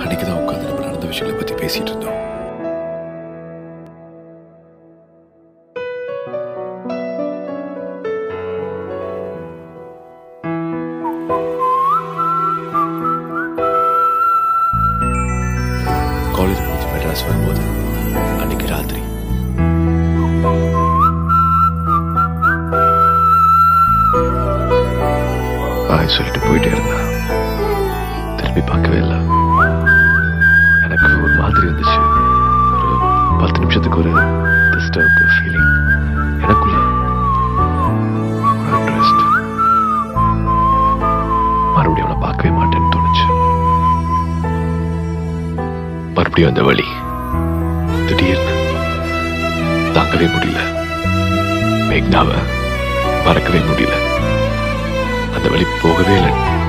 அன்னைக்கு தான் உட்காந்து நம்ம நடந்த விஷயங்களை பத்தி பேசிட்டு இருந்தோம் காலேஜ் முடிச்சு மெட்ராஸ் வரும்போது அன்னைக்கு ராத்திரி பாய் சொல்லிட்டு போயிட்டே இருந்தா திரும்பி பார்க்கவே இல்லை எனக்கு ஒரு மாதிரி இருந்துச்சு ஒரு பத்து நிமிஷத்துக்கு ஒரு டிஸ்டர்ப்டு ஃபீலிங் எனக்குள்ள ஒரு அன்ரெஸ்ட் மறுபடியும் அவனை பார்க்கவே மாட்டேன்னு தோணுச்சு மறுபடியும் அந்த வழி திடீர்னு தாங்கவே முடியல மேக்னாவை மறக்கவே முடியல அந்த வழி போகவே இல்லை